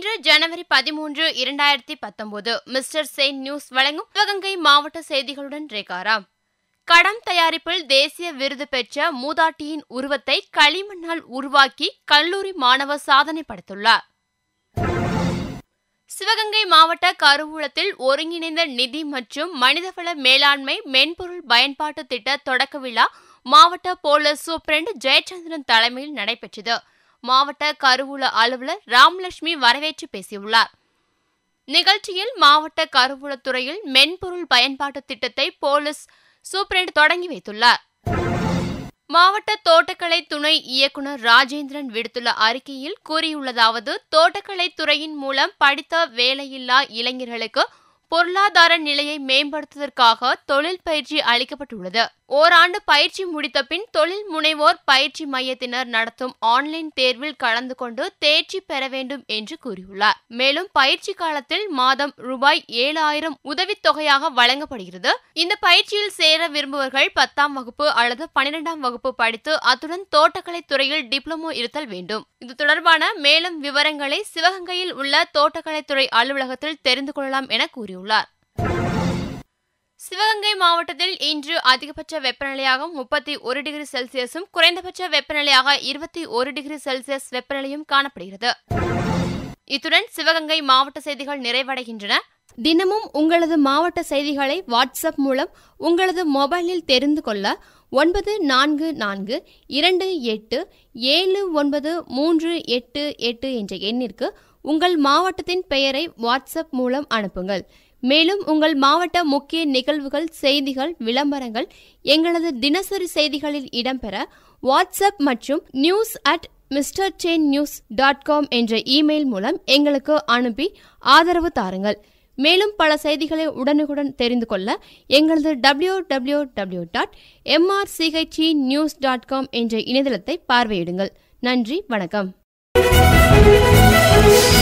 இன்று ஜனவரி பதிமூன்று இரண்டாயிரத்தி பத்தொன்பது மிஸ்டர் செயின் நியூஸ் வழங்கும் சிவகங்கை மாவட்ட செய்திகளுடன் ரேகாராம் கடம் தயாரிப்பில் தேசிய விருது பெற்ற மூதாட்டியின் உருவத்தை களிமண்ணால் உருவாக்கி கல்லூரி மாணவர் சாதனை படைத்துள்ளார் சிவகங்கை மாவட்ட கருவூலத்தில் ஒருங்கிணைந்த நிதி மற்றும் மனிதவள மேலாண்மை மென்பொருள் பயன்பாட்டு திட்ட தொடக்க விழா மாவட்ட போலீஸ் சூப்பரண்ட் ஜெயச்சந்திரன் தலைமையில் நடைபெற்றது மாவட்ட கருவூல அலுவலர் ராமலட்சுமி வரவேற்று பேசியுள்ளார் நிகழ்ச்சியில் மாவட்ட கருவூலத்துறையில் மென்பொருள் பயன்பாட்டு திட்டத்தை போலீஸ் சூப்பரண்ட் தொடங்கி வைத்துள்ளார் மாவட்ட தோட்டக்கலை துணை இயக்குநர் ராஜேந்திரன் விடுத்துள்ள அறிக்கையில் கூறியுள்ளதாவது தோட்டக்கலை துறையின் மூலம் படித்த வேலையில்லா இளைஞர்களுக்கு பொருளாதார நிலையை மேம்படுத்துவதற்காக தொழில் பயிற்சி அளிக்கப்பட்டுள்ளது ஓராண்டு பயிற்சி முடித்த பின் தொழில் முனைவோர் பயிற்சி மையத்தினர் நடத்தும் ஆன்லைன் தேர்வில் கலந்து கொண்டு தேர்ச்சி பெற வேண்டும் என்று கூறியுள்ளார் மேலும் பயிற்சி காலத்தில் மாதம் ரூபாய் ஏழாயிரம் உதவித்தொகையாக வழங்கப்படுகிறது இந்த பயிற்சியில் சேர விரும்புவர்கள் பத்தாம் வகுப்பு அல்லது பனிரெண்டாம் வகுப்பு படித்து அத்துடன் தோட்டக்கலை துறையில் டிப்ளமோ இருத்தல் வேண்டும் இது தொடர்பான மேலும் விவரங்களை சிவகங்கையில் உள்ள தோட்டக்கலைத்துறை அலுவலகத்தில் தெரிந்து கொள்ளலாம் என கூறியுள்ளார் சிவகங்கை மாவட்டத்தில் இன்று அதிகபட்ச வெப்பநிலையாக முப்பத்தி ஒரு டிகிரி செல்சியஸும் குறைந்தபட்ச வெப்பநிலையாக இருபத்தி ஒரு டிகிரி செல்சியஸ் வெப்பநிலையும் காணப்படுகிறது இத்துடன் சிவகங்கை மாவட்ட செய்திகள் நிறைவடைகின்றன தினமும் உங்களது மாவட்ட செய்திகளை வாட்ஸ்அப் மூலம் உங்களது மொபைலில் தெரிந்து கொள்ள ஒன்பது நான்கு நான்கு இரண்டு எட்டு ஏழு ஒன்பது மூன்று எட்டு எட்டு என்ற எண்ணிற்கு உங்கள் மாவட்டத்தின் பெயரை வாட்ஸ்அப் மூலம் அனுப்புங்கள் மேலும் உங்கள் மாவட்ட முக்கிய நிகழ்வுகள் செய்திகள் விளம்பரங்கள் எங்களது தினசரி செய்திகளில் இடம்பெற வாட்ஸ்அப் மற்றும் news at mister chain news dot com என்ற இமெயில் மூலம் எங்களுக்கு அனுப்பி ஆதரவு தாருங்கள் மேலும் பல செய்திகளை உடனுக்குடன் தெரிந்து கொள்ள எங்களது W W W dot MRCHE news dot com என்ற இணையதளத்தை பார்வையிடுங்கள் நன்றி வணக்கம்